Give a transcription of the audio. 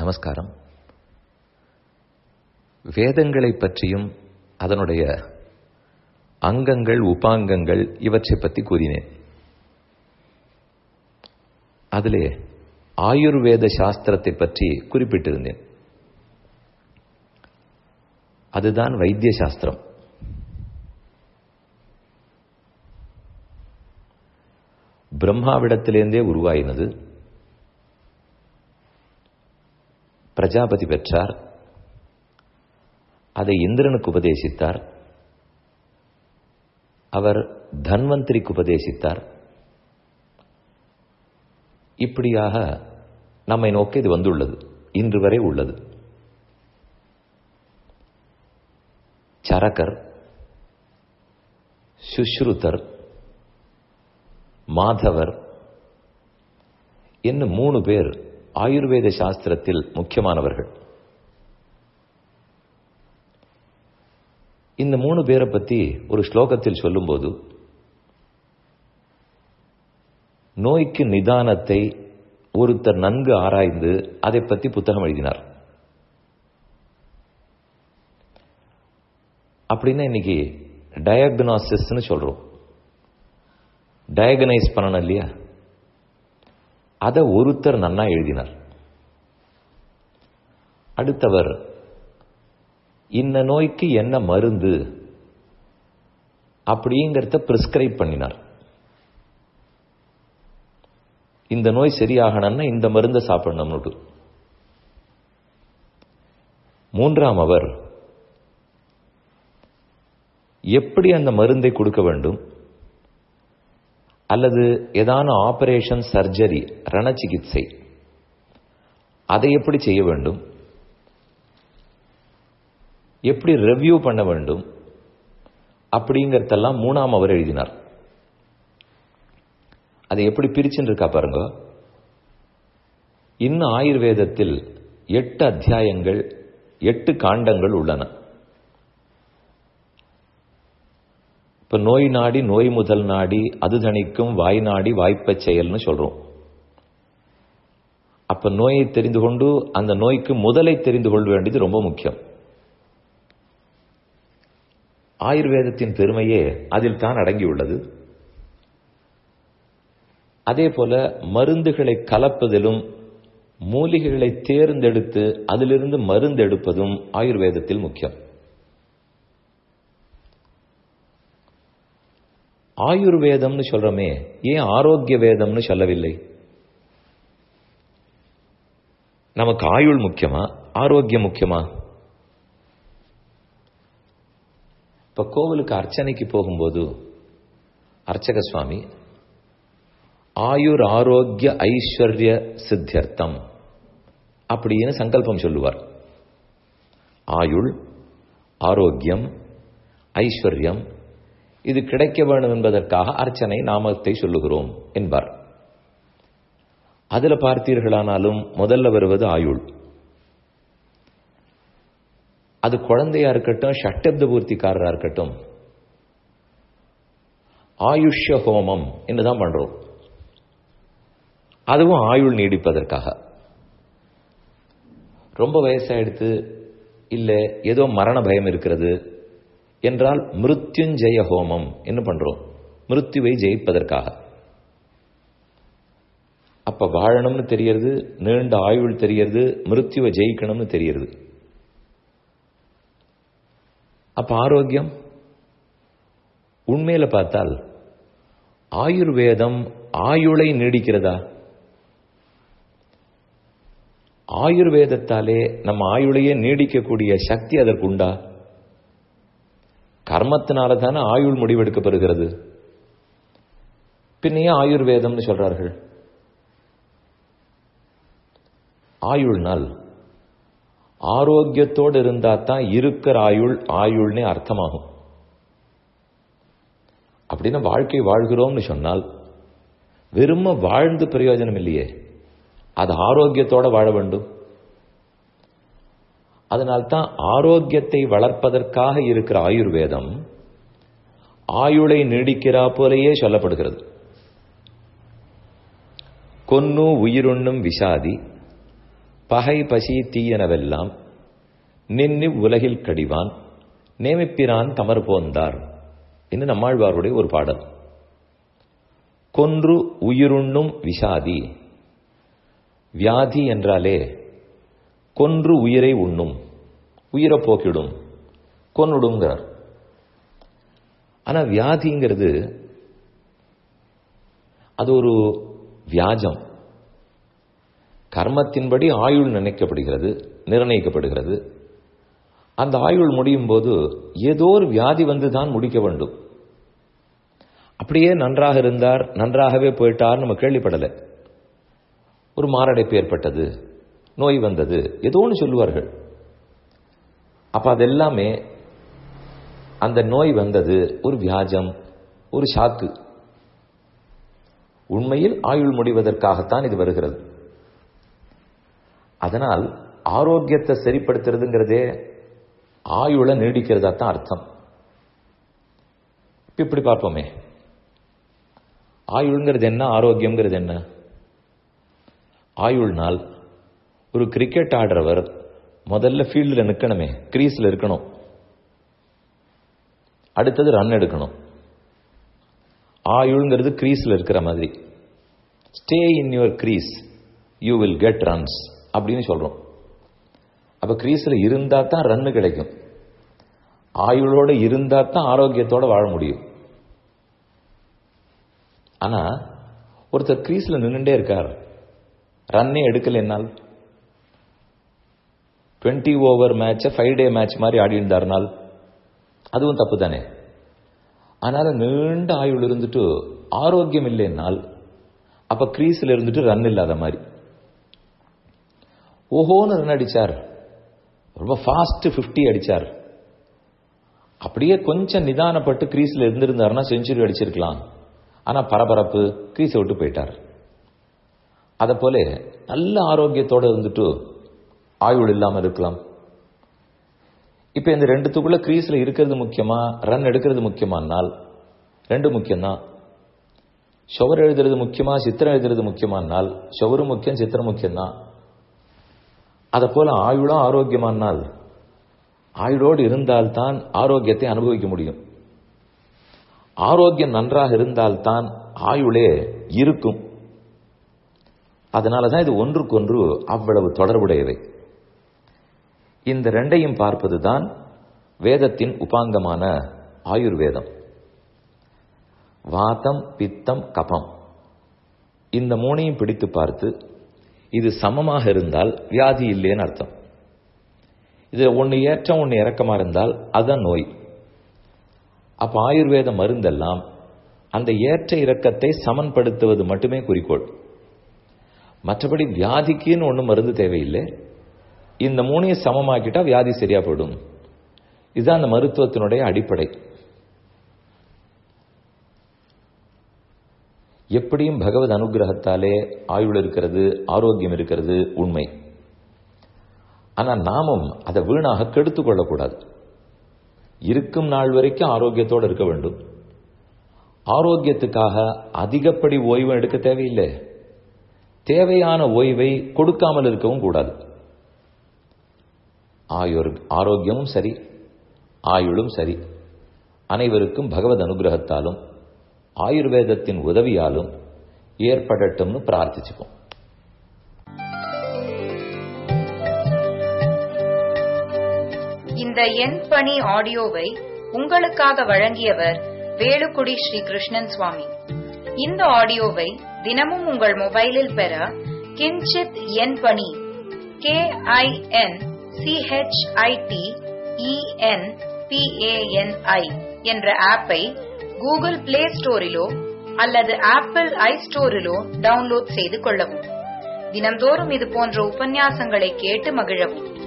நமஸ்காரம் வேதங்களை பற்றியும் அதனுடைய அங்கங்கள் உபாங்கங்கள் இவற்றை பற்றி கூறினேன் அதிலே ஆயுர்வேத சாஸ்திரத்தை பற்றி குறிப்பிட்டிருந்தேன் அதுதான் வைத்திய சாஸ்திரம் பிரம்மாவிடத்திலேருந்தே உருவாயினது பிரஜாபதி பெற்றார் அதை இந்திரனுக்கு உபதேசித்தார் அவர் தன்வந்திரிக்கு உபதேசித்தார் இப்படியாக நம்மை நோக்கி இது வந்துள்ளது இன்று வரை உள்ளது சரகர் சுஷ்ருதர் மாதவர் என்ன மூணு பேர் ஆயுர்வேத சாஸ்திரத்தில் முக்கியமானவர்கள் இந்த மூணு பேரை பற்றி ஒரு ஸ்லோகத்தில் சொல்லும்போது நோய்க்கு நிதானத்தை ஒருத்தர் நன்கு ஆராய்ந்து அதை பற்றி புத்தகம் எழுதினார் அப்படின்னா இன்னைக்கு டயக்னாசிஸ்ன்னு சொல்றோம் டயகனைஸ் பண்ணணும் இல்லையா அதை ஒருத்தர் நன்னா எழுதினார் அடுத்தவர் இந்த நோய்க்கு என்ன மருந்து அப்படிங்கிறத பிரிஸ்கிரைப் பண்ணினார் இந்த நோய் சரியாகணும்னா இந்த மருந்தை சாப்பிடணும்னு மூன்றாம் அவர் எப்படி அந்த மருந்தை கொடுக்க வேண்டும் அல்லது ஏதான ஆபரேஷன் சர்ஜரி ரண சிகிச்சை அதை எப்படி செய்ய வேண்டும் எப்படி ரெவ்யூ பண்ண வேண்டும் அப்படிங்கிறதெல்லாம் மூணாம் அவர் எழுதினார் அதை எப்படி பிரிச்சுன்னு இருக்கா பாருங்க இன்னும் ஆயுர்வேதத்தில் எட்டு அத்தியாயங்கள் எட்டு காண்டங்கள் உள்ளன இப்ப நோய் நாடி நோய் முதல் நாடி அது தணிக்கும் வாய் நாடி வாய்ப்பச் செயல்னு சொல்றோம் அப்ப நோயை தெரிந்து கொண்டு அந்த நோய்க்கு முதலை தெரிந்து கொள்ள வேண்டியது ரொம்ப முக்கியம் ஆயுர்வேதத்தின் பெருமையே அதில் தான் அடங்கியுள்ளது அதே போல மருந்துகளை கலப்பதிலும் மூலிகைகளை தேர்ந்தெடுத்து அதிலிருந்து மருந்து எடுப்பதும் ஆயுர்வேதத்தில் முக்கியம் ஆயுர்வேதம்னு சொல்றோமே ஏன் ஆரோக்கிய வேதம்னு சொல்லவில்லை நமக்கு ஆயுள் முக்கியமா ஆரோக்கியம் முக்கியமா இப்ப கோவிலுக்கு அர்ச்சனைக்கு போகும்போது அர்ச்சக சுவாமி ஆயுர் ஆரோக்கிய ஐஸ்வர்ய சித்தியர்த்தம் அப்படின்னு சங்கல்பம் சொல்லுவார் ஆயுள் ஆரோக்கியம் ஐஸ்வர்யம் இது கிடைக்க வேண்டும் என்பதற்காக அர்ச்சனை நாமத்தை சொல்லுகிறோம் என்பார் அதுல பார்த்தீர்களானாலும் முதல்ல வருவது ஆயுள் அது குழந்தையா இருக்கட்டும் ஷட்டப்த பூர்த்திக்காரரா இருக்கட்டும் ஆயுஷ்ய ஹோமம் என்றுதான் பண்றோம் அதுவும் ஆயுள் நீடிப்பதற்காக ரொம்ப வயசாயிடுத்து இல்ல ஏதோ மரண பயம் இருக்கிறது என்றால் மிருத்யுஞ்சய ஹோமம் என்ன பண்றோம் மிருத்யுவை ஜெயிப்பதற்காக அப்ப வாழணும்னு தெரியறது நீண்ட ஆயுள் தெரியறது மிருத்யுவை ஜெயிக்கணும்னு தெரியறது அப்ப ஆரோக்கியம் உண்மையில பார்த்தால் ஆயுர்வேதம் ஆயுளை நீடிக்கிறதா ஆயுர்வேதத்தாலே நம்ம ஆயுளையே நீடிக்கக்கூடிய சக்தி அதற்கு உண்டா கர்மத்தினால தானே ஆயுள் முடிவெடுக்கப்படுகிறது பின்னையே ஆயுர்வேதம்னு சொல்றார்கள் ஆயுள்னால் ஆரோக்கியத்தோடு இருந்தா தான் இருக்கிற ஆயுள் ஆயுள்னே அர்த்தமாகும் அப்படின்னா வாழ்க்கை வாழ்கிறோம்னு சொன்னால் வெறும வாழ்ந்து பிரயோஜனம் இல்லையே அது ஆரோக்கியத்தோட வாழ வேண்டும் அதனால்தான் ஆரோக்கியத்தை வளர்ப்பதற்காக இருக்கிற ஆயுர்வேதம் ஆயுளை நீடிக்கிறா போலேயே சொல்லப்படுகிறது கொன்னு உயிருண்ணும் விஷாதி பகை பசி தீயனவெல்லாம் நின்னி உலகில் கடிவான் நேமிப்பிரான் தமர் போந்தார் என்று நம்மாழ்வாருடைய ஒரு பாடல் கொன்று உயிருண்ணும் விஷாதி வியாதி என்றாலே கொன்று உயிரை உண்ணும் உயிரை போக்கிடும் கொன்னுடுங்கிறார் ஆனா வியாதிங்கிறது அது ஒரு வியாஜம் கர்மத்தின்படி ஆயுள் நினைக்கப்படுகிறது நிர்ணயிக்கப்படுகிறது அந்த ஆயுள் முடியும் போது ஏதோ ஒரு வியாதி வந்து தான் முடிக்க வேண்டும் அப்படியே நன்றாக இருந்தார் நன்றாகவே போயிட்டார் நம்ம கேள்விப்படலை ஒரு மாரடைப்பு ஏற்பட்டது நோய் வந்தது ஏதோ ஒன்று சொல்லுவார்கள் அப்ப அதெல்லாமே அந்த நோய் வந்தது ஒரு வியாஜம் ஒரு ஷாக்கு உண்மையில் ஆயுள் முடிவதற்காகத்தான் இது வருகிறது அதனால் ஆரோக்கியத்தை சரிப்படுத்துறதுங்கிறதே ஆயுள நீடிக்கிறதா தான் அர்த்தம் இப்படி பார்ப்போமே ஆயுள்ங்கிறது என்ன ஆரோக்கியம்ங்கிறது என்ன ஆயுள்னால் ஒரு கிரிக்கெட் ஆடுறவர் முதல்ல ஃபீல்டில் நிற்கணுமே கிரீஸில் இருக்கணும் அடுத்தது ரன் எடுக்கணும் ஆயுள்ங்கிறது கிரீஸில் இருக்கிற மாதிரி stay in your crease you will get runs அப்படின்னு சொல்றோம் அப்ப கிரீஸில் இருந்தா தான் ரன்னு கிடைக்கும் ஆயுளோட இருந்தா தான் ஆரோக்கியத்தோட வாழ முடியும் ஆனா ஒருத்தர் கிரீஸ்ல நின்றுட்டே இருக்கார் ரன்னே எடுக்கல என்னால் டுவெண்ட்டி ஓவர் மேட்சை ஃபைவ் டே மேட்ச் மாதிரி ஆடி இருந்தார்னால் அதுவும் தப்பு தானே அதனால நீண்ட ஆயுள் இருந்துட்டு ஆரோக்கியம் இல்லைன்னால் அப்ப கிரீஸ்ல இருந்துட்டு ரன் இல்லாத மாதிரி ஓஹோன்னு ரன் அடிச்சார் ரொம்ப ஃபாஸ்ட் பிப்டி அடிச்சார் அப்படியே கொஞ்சம் நிதானப்பட்டு கிரீஸ்ல இருந்திருந்தாருன்னா செஞ்சுரி அடிச்சிருக்கலாம் ஆனா பரபரப்பு கிரீஸை விட்டு போயிட்டார் அதை போல நல்ல ஆரோக்கியத்தோட இருந்துட்டு ஆயுள் இல்லாம இருக்கலாம் இப்ப இந்த ரெண்டுத்துக்குள்ள கிரீஸ்ல இருக்கிறது முக்கியமா ரன் எடுக்கிறது முக்கியமானால் ரெண்டு முக்கியம்தான் ஷவர் எழுதுறது முக்கியமா சித்திரம் எழுதுறது முக்கியமானால் ஷவரும் முக்கியம் சித்திரம் முக்கியம்தான் அதை போல ஆயுளும் ஆரோக்கியமானால் ஆயுளோடு இருந்தால்தான் ஆரோக்கியத்தை அனுபவிக்க முடியும் ஆரோக்கியம் நன்றாக இருந்தால்தான் ஆயுளே இருக்கும் அதனாலதான் இது ஒன்றுக்கொன்று அவ்வளவு தொடர்புடையவை இந்த ரெண்டையும் பார்ப்பதுதான் வேதத்தின் உபாங்கமான ஆயுர்வேதம் வாதம் பித்தம் கபம் இந்த மூணையும் பிடித்து பார்த்து இது சமமாக இருந்தால் வியாதி இல்லைன்னு அர்த்தம் இது ஒன்று ஏற்றம் ஒன்று இறக்கமா இருந்தால் அதுதான் நோய் அப்ப ஆயுர்வேத மருந்தெல்லாம் அந்த ஏற்ற இறக்கத்தை சமன்படுத்துவது மட்டுமே குறிக்கோள் மற்றபடி வியாதிக்குன்னு ஒன்றும் மருந்து தேவையில்லை இந்த மூணையும் சமமாக்கிட்டா வியாதி சரியா போயிடும் இதுதான் அந்த மருத்துவத்தினுடைய அடிப்படை எப்படியும் பகவத் அனுகிரகத்தாலே ஆயுள் இருக்கிறது ஆரோக்கியம் இருக்கிறது உண்மை ஆனா நாமும் அதை வீணாக கெடுத்து கொள்ளக்கூடாது இருக்கும் நாள் வரைக்கும் ஆரோக்கியத்தோடு இருக்க வேண்டும் ஆரோக்கியத்துக்காக அதிகப்படி ஓய்வு எடுக்க தேவையில்லை தேவையான ஓய்வை கொடுக்காமல் இருக்கவும் கூடாது ஆயுர் ஆரோக்கியமும் சரி ஆயுளும் சரி அனைவருக்கும் பகவத் அனுகிரகத்தாலும் ஆயுர்வேதத்தின் உதவியாலும் ஏற்படட்டும்னு பிரார்த்திச்சுப்போம் இந்த எண் பணி ஆடியோவை உங்களுக்காக வழங்கியவர் வேலுக்குடி ஸ்ரீ கிருஷ்ணன் சுவாமி இந்த ஆடியோவை தினமும் உங்கள் மொபைலில் பெற கிஞ்சித் எண் பணி கே ஐ என் சிஹெச்ஐடி இஎன் பிஏஎன்ஐ என்ற ஆப்பை கூகுள் பிளே ஸ்டோரிலோ அல்லது ஆப்பிள் ஐ ஸ்டோரிலோ டவுன்லோட் செய்து கொள்ளவும் தினம்தோறும் இது போன்ற உபன்யாசங்களை கேட்டு மகிழவும்